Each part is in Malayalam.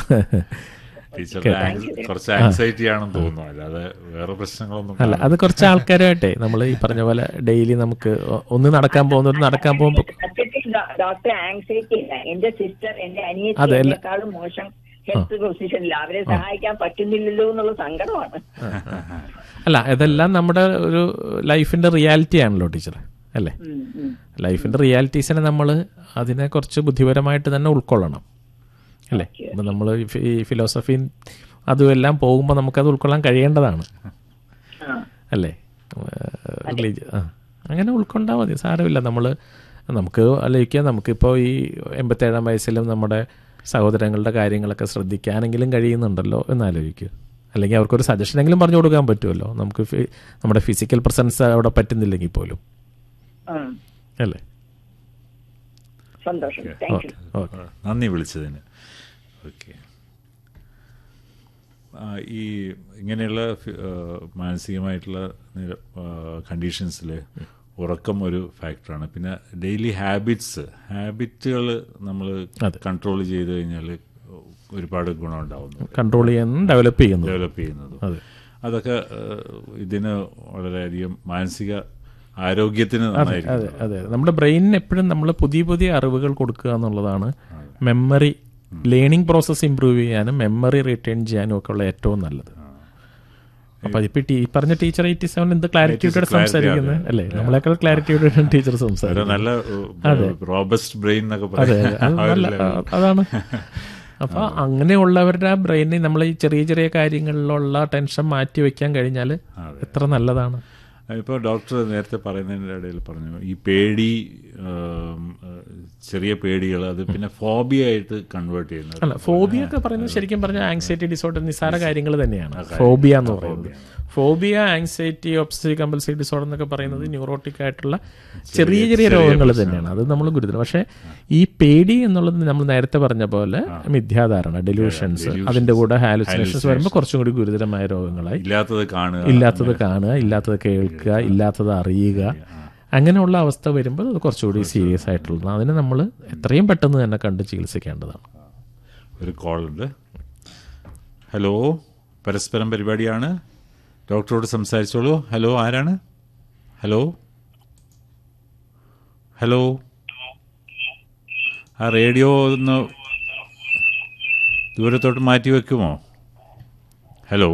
ടീച്ചറുടെ ആങ്സ്- കുറച്ച് ആങ്സൈറ്റി ആണെന്ന് തോന്നുന്നു അല്ലാതെ വേറെ പ്രശ്നങ്ങളൊന്നും അല്ല അത് കുറച്ച് ആൾക്കാരുമായിട്ടേ നമ്മൾ ഈ പറഞ്ഞ പോലെ ഡെയിലി നമുക്ക് ഒ- ഒന്ന് നടക്കാൻ പോകുന്നവർ നടക്കാൻ പോകുമ്പോൾ സത്യത്തിൽ ഡോ- ഡോക്ടർ ആങ്സൈറ്റി ഇല്ല എന്റെ സിസ്റ്റർ എന്റെ അതെ, അനിയത്തി അല്ല- എന്നെക്കാളും മോശം ഹെൽത്ത് പൊസിഷനില്ല അവരെ സഹായിക്കാൻ പറ്റുന്നില്ലല്ലോ എന്നുള്ള സങ്കടമാണ് അല്ല ഇതെല്ലാം നമ്മുടെ ഒരു ലൈഫിന്റെ റിയാലിറ്റി ആണല്ലോ ടീച്ചർ അല്ലേ ഉം, ഉം. ലൈഫിന്റെ റിയാലിറ്റീസിനെ നമ്മൾ അതിനെ കുറച്ച് ബുദ്ധിപരമായിട്ട് തന്നെ ഉൾക്കൊള്ളണം അല്ലേ ഇപ്പം നമ്മൾ ഈ ഫിലോസഫി അതും എല്ലാം പോകുമ്പോൾ നമുക്കത് ഉൾക്കൊള്ളാൻ കഴിയേണ്ടതാണ് ആ. അല്ലേ റിലീജ് ആ അങ്ങനെ ഉൾക്കൊണ്ടാൽ മതി സാരമില്ല നമ്മൾ നമുക്ക് ആലോചിക്കുക നമുക്കിപ്പോൾ ഈ എൺപത്തേഴാം വയസ്സിലും നമ്മുടെ സഹോദരങ്ങളുടെ കാര്യങ്ങളൊക്കെ ശ്രദ്ധിക്കാനെങ്കിലും കഴിയുന്നുണ്ടല്ലോ എന്ന് ആലോചിക്കുക അല്ലെങ്കിൽ അവർക്കൊരു സജഷനെങ്കിലും പറഞ്ഞു കൊടുക്കാൻ പറ്റുമല്ലോ നമുക്ക് ഫി- നമ്മുടെ ഫിസിക്കൽ പ്രസൻസ് അവിടെ പറ്റുന്നില്ലെങ്കിൽ പോലും ഉം. അല്ലേ സന്തോഷം താങ്ക് യു ഓക്കെ നന്ദി വിളിച്ചതിന് ഓക്കെ ഈ ഇങ്ങനെയുള്ള ഫി- ആ, മാനസികമായിട്ടുള്ള കണ്ടീഷൻസിൽ ഉറക്കം ഒരു ഫാക്ടറാണ് പിന്നെ ഡെയിലി ഹാബിറ്റ്സ് ഹാബിറ്റുകൾ നമ്മൾ കൺട്രോൾ ചെയ്ത് കഴിഞ്ഞാൽ ഒരുപാട് ഗുണമുണ്ടാവുന്നു കൺട്രോൾ ചെയ്യാൻ ഡെവലപ്പ് ചെയ്യുന്നത് ഡെവലപ്പ് ചെയ്യുന്നത് അതെ അതൊക്കെ ആ, ഇതിന് വളരെയധികം മാനസിക ആരോഗ്യത്തിന് നന്നായിരിക്കും അതെ അതെ നമ്മുടെ ബ്രെയിനിന് എപ്പോഴും നമ്മൾ പുതിയ പുതിയ അറിവുകൾ കൊടുക്കുക എന്നുള്ളതാണ് മെമ്മറി ലേണിംഗ് പ്രോസസ്സ് ഇമ്പ്രൂവ് ചെയ്യാനും മെമ്മറി റിട്ടേൺ ചെയ്യാനും ഒക്കെ ഉള്ള ഏറ്റവും നല്ലത് അപ്പൊ ഇപ്പൊ ഈ പറഞ്ഞ ടീച്ചർ എയ്റ്റി സെവൻ എന്ത് ക്ലാരിറ്റിയോടെ clarity, സംസാരിക്കുന്നത് അതെ. അല്ലേ നമ്മളെക്കാൾ ക്ലാരിറ്റിയോടെ ടീച്ചർ ഒരു സംസാരിക്കുന്നത് നല്ല റോബസ്റ്റ് ബ്രെയിൻ എന്നൊക്കെ അതെ പറയാം അതെ. അത് നല്ല അതാണ് അപ്പൊ അങ്ങനെയുള്ളവരുടെ ആ ബ്രെയിനിൽ നമ്മൾ ഈ ചെറിയ ചെറിയ കാര്യങ്ങളിലുള്ള ടെൻഷൻ മാറ്റി വെക്കാൻ കഴിഞ്ഞാൽ എത്ര നല്ലതാണ് ഇപ്പോൾ ഡോക്ടർ നേരത്തെ പറയുന്നതിൻ്റെ ഇടയിൽ പറഞ്ഞു ഈ പേടി ആം, ആ, ചെറിയ പേടികൾ അത് പിന്നെ ഫോബിയ ആയിട്ട് കൺവേർട്ട് ചെയ്യുന്നത് അല്ല ഫോബിയ ഒക്കെ പറയുന്നത് ശരിക്കും പറഞ്ഞാൽ ആങ്സൈറ്റി ഡിസോർഡർ നിസ്സാര കാര്യങ്ങൾ തന്നെയാണ് ഫോബിയ എന്ന് പറയുന്നത് phobia anxiety obsessive compulsive disorder എന്നൊക്കെ പറയുന്നത് ന്യൂറോട്ടിക് ആയിട്ടുള്ള ചെറിയ ചെറിയ രോഗങ്ങൾ തന്നെയാണ് അത് നമ്മൾ ഗുരുതരം പക്ഷേ ഈ പേടി എന്നുള്ളത് നമ്മൾ നേരത്തെ പറഞ്ഞ പോലെ മിഥ്യാധാരണ ഡെലൂഷൻസ് അതിന്റെ കൂടെ ഹാലുസിനേഷൻസ് വരുമ്പോൾ കുറച്ചും കൂടി ഗുരുതരമായ രോഗങ്ങളായി ഇല്ലാത്തത് കാണുക ഇല്ലാത്തത് കാണുക ഇല്ലാത്തത് കേൾക്കുക ഇല്ലാത്തത് അറിയുക അങ്ങനെയുള്ള അവസ്ഥ വരുമ്പോൾ അത് കുറച്ചുകൂടി സീരിയസ് ആയിട്ടുള്ളതാണ് അതിനെ നമ്മൾ എത്രയും പെട്ടെന്ന് തന്നെ കണ്ട് ചികിത്സിക്കേണ്ടതാണ് ഒരു കോൾ ഉണ്ട് ഹലോ പരസ്പരം പരിപാടിയാണ് ഡോക്ടറോട് സംസാരിച്ചോളൂ ഹലോ ആരാണ് ഹലോ ഹലോ ആ റേഡിയോ ഒന്ന് ദൂരത്തോട്ട് മാറ്റി വെക്കുമോ ഹലോ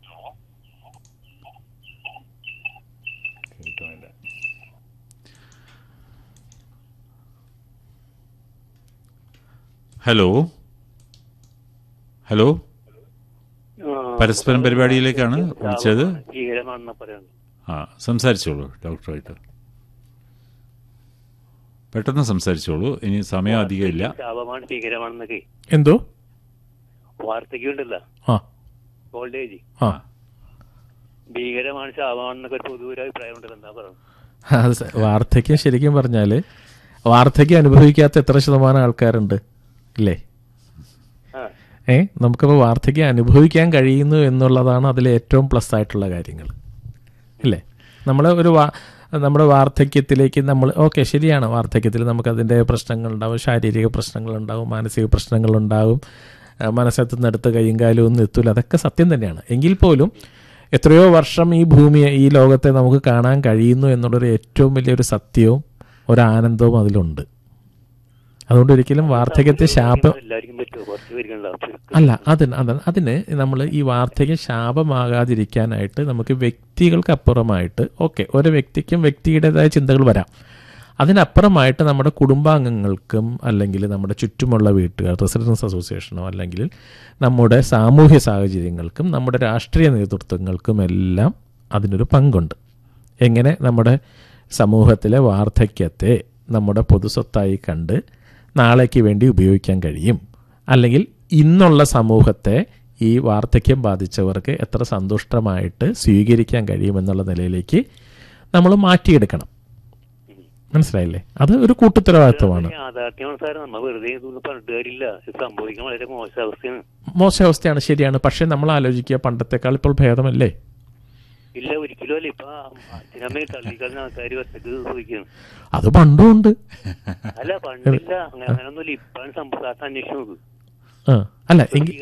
കേൾക്കുന്നില്ല ഹലോ ഹലോ പരസ്പരം പരിപാടിയിലേക്കാണ് വിളിച്ചത് ഭീകരമാണെന്ന് പറയുന്നു ആ സംസാരിച്ചോളൂ ഡോക്ടറായിട്ട് പെട്ടെന്ന് സംസാരിച്ചോളൂ ഇനി സമയം അധികം ഇല്ല ശാപമാണ് ഭീകരമാണെന്നൊക്കെ എന്തോ വാർത്തയ്ക്കുണ്ടല്ലോ ആ ഓൾഡ് ഏജ് ആ ഭീകരമാണ് ശാപമാണെന്നൊക്കെ ഒരു പൊതുവൊരു അഭിപ്രായം ഉണ്ടല്ലോ എന്താ പറയുന്നത് അത് സ- വാർദ്ധക്യം ശരിക്കും പറഞ്ഞാൽ വാർദ്ധക്യം അനുഭവിക്കാത്ത എത്ര ശതമാനം ആൾക്കാരുണ്ട് ഇല്ലേ ആ ഏ നമുക്കിപ്പോൾ വാർദ്ധക്യം അനുഭവിക്കാൻ കഴിയുന്നു എന്നുള്ളതാണ് അതിലെ ഏറ്റവും പ്ലസ് ആയിട്ടുള്ള കാര്യങ്ങൾ ഇല്ലേ നമ്മൾ ഒരു വാ നമ്മുടെ വാർദ്ധക്യത്തിലേക്ക് നമ്മൾ ഓക്കെ ശരിയാണ് വാർദ്ധക്യത്തിൽ നമുക്കതിൻ്റെ പ്രശ്നങ്ങളുണ്ടാവും ശാരീരിക പ്രശ്നങ്ങളുണ്ടാവും മാനസിക പ്രശ്നങ്ങളുണ്ടാവും ആ, മനസ്സെത്തുന്ന അടുത്ത് കൈയും കാലും ഒന്നും എത്തൂല അതൊക്കെ സത്യം തന്നെയാണ് എങ്കിൽ പോലും എത്രയോ വർഷം ഈ ഭൂമിയെ ഈ ലോകത്തെ നമുക്ക് കാണാൻ കഴിയുന്നു എന്നുള്ളൊരു ഏറ്റവും വലിയൊരു സത്യവും ഒരാനന്ദവും അതിലുണ്ട് അതുകൊണ്ട് ഒരിക്കലും വാർദ്ധക്യത്തെ ശാപം എല്ലാവർക്കും പറ്റുമോ കുറച്ച് പേർക്കുണ്ടാവും അല്ല അതിന് അത് അതിന് നമ്മൾ ഈ വാർദ്ധക്യം ശാപമാകാതിരിക്കാനായിട്ട് നമുക്ക് വ്യക്തികൾക്ക് അപ്പുറമായിട്ട് ഓക്കെ ഓരോ വ്യക്തിക്കും വ്യക്തിയുടേതായ ചിന്തകൾ വരാം അതിനപ്പുറമായിട്ട് നമ്മുടെ കുടുംബാംഗങ്ങൾക്കും അല്ലെങ്കിൽ നമ്മുടെ ചുറ്റുമുള്ള വീട്ടുകാർ റെസിഡൻസ് അസോസിയേഷനോ അല്ലെങ്കിൽ നമ്മുടെ സാമൂഹ്യ സാഹചര്യങ്ങൾക്കും നമ്മുടെ രാഷ്ട്രീയ നേതൃത്വങ്ങൾക്കും എല്ലാം അതിനൊരു പങ്കുണ്ട് എങ്ങനെ നമ്മുടെ സമൂഹത്തിലെ വാർദ്ധക്യത്തെ നമ്മുടെ പൊതുസ്വത്തായി കണ്ട് നാളേക്ക് വേണ്ടി ഉപയോഗിക്കാൻ കഴിയും അല്ലെങ്കിൽ ഇന്നുള്ള സമൂഹത്തെ ഈ വാർദ്ധക്യം ബാധിച്ചവർക്ക് എത്ര സന്തുഷ്ടമായിട്ട് സ്വീകരിക്കാൻ കഴിയുമെന്നുള്ള നിലയിലേക്ക് നമ്മൾ മാറ്റിയെടുക്കണം മനസ്സിലായില്ലേ അത് ഒരു കൂട്ടുത്തരവാദിത്വമാണ് യാഥാർത്ഥ്യമാണ് സാർ നമ്മ വെറുതെ ഇതൊന്നും പറഞ്ഞിട്ട് കാര്യമില്ല ഇത് സംഭവിക്കാൻ വളരെ മോശം അവസ്ഥയാണ് മോശം അവസ്ഥയാണ് ശരിയാണ് പക്ഷേ നമ്മൾ ആലോചിക്കുക പണ്ടത്തെക്കാൾ ഇപ്പോൾ ഭേദമല്ലേ ഇല്ല ഒരിക്കലും അല്ല ഇപ്പൊ അച്ഛനമ്മയെ തള്ളിക്കളഞ്ഞ ആൾക്കാർ ഒറ്റക്ക് ചോദിക്കുകയാണ് അത് പണ്ടും ഉണ്ട് അല്ല പണ്ടില്ല അങ്ങനെ അങ്ങനൊന്നുമില്ല ഇപ്പാണ് സംഭവം അന്വേഷിച്ചു നോക്ക് ആ അല്ല എങ്കിൽ